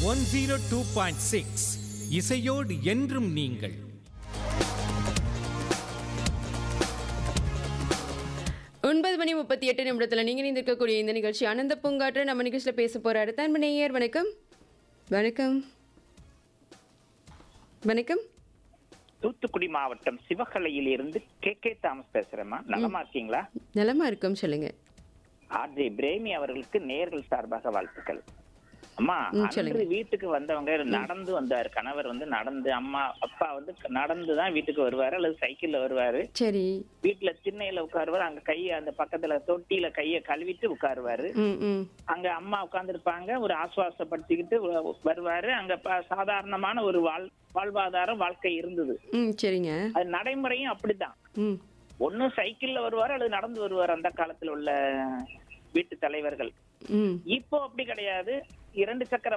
One zero two point six இசையோடு என்றும் நீங்கள் ஒன்பது மணி முப்பத்தி எட்டு நிமிடத்தில் நீங்கள் இருக்கக்கூடிய இந்த நிகழ்ச்சி ஆனந்த பூங்காற்று நம்ம நிகழ்ச்சியில் பேச போகிறாரு தான் நேயர் வணக்கம் வணக்கம் வணக்கம் தூத்துக்குடி மாவட்டம் சிவகலையில் இருந்து கே கே தாமஸ் பேசுறேம்மா நலமா இருக்கீங்களா நலமா இருக்கும் சொல்லுங்க ஆர்ஜே பிரேமி அவர்களுக்கு நேர்கள் சார்பாக வாழ்த்துக்கள் அம்மா ம், சொல்லுங்க. அன்று வீட்டுக்கு வந்தவங்க நடந்து வந்தாரு கணவர் வந்து நடந்து அம்மா அப்பா வந்து நடந்து தான் வீட்டுக்கு வருவாரு அல்லது சைக்கிள்ல வருவாரு சரி வீட்டுல திண்ணையில உட்காருவாரு அங்க கைய அந்த பக்கத்துல தொட்டியில கைய கழுவிட்டு உட்காருவாரு ம் ம் அங்க அம்மா உட்கார்ந்திருப்பாங்க ஒரு ஆசுவாசப்படுத்திக்கிட்டு வ- வருவாரு அங்க ப- சாதாரணமான ஒரு வாழ் வாழ்வாதாரம் வாழ்க்கை இருந்தது ம் சரிங்க அது நடைமுறையும் அப்படிதான் ம் ஒண்ணு சைக்கிள்ல வருவார் அல்லது நடந்து வருவார் அந்த காலத்துல உள்ள வீட்டு தலைவர்கள் ம் இப்போ அப்படி கிடையாது இரண்டு சக்கர